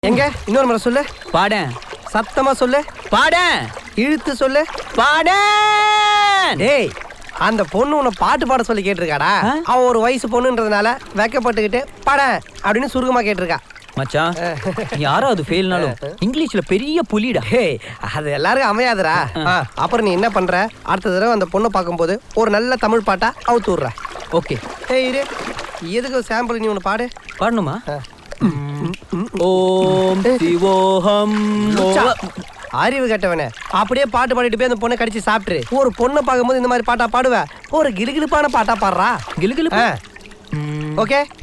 எங்க இன்னொரு முறை சொல்லு பாடேன் சத்தமா சொல்லு பாடேன் இழுத்து சொல்லு பாடேன் டேய் அந்த பொண்ணு உன்னை பாட்டு பாட சொல்லி கேட்டிருக்காடா ஆ? அவ ஒரு வயசு பொண்ணுன்றதுனால வெக்கப்பட்டுக்கிட்டு பட அப்படின்னு சுருக்கமா கேட்டிருக்கா மச்சான் யாராவது ஃபெயில்னாலும் இங்கிலீஷ்ல பெரிய புலிடா டேய் அது எல்லாருக்கும் அமையாதுடா ஆ, அப்புறம் நீ என்ன பண்ற அடுத்த தடவை அந்த பொண்ணை பார்க்கும்போது ஒரு நல்ல தமிழ் பாட்டா அவுத்து விட்ற ஓகே ஏய் இரு எதுக்கு சாம்பிள் நீ ஒன்று பாடு பாடணுமா ஆ. ஓம் சிவோஹம் லுச்சா. ஓ- அறிவு கெட்டவனே அப்படியே பாட்டு பாடிட்டு போய் அந்த பொண்ணை கடிச்சு சாப்பிட்டுரு ஒரு பொண்ணை பார்க்கும்போது இந்த மாதிரி பாட்டா பாடுவ ஒரு கிலுகிலுப்பான பாட்டா பாடுறா கிலுகிலுப்பு ஆ. ம், ஓகே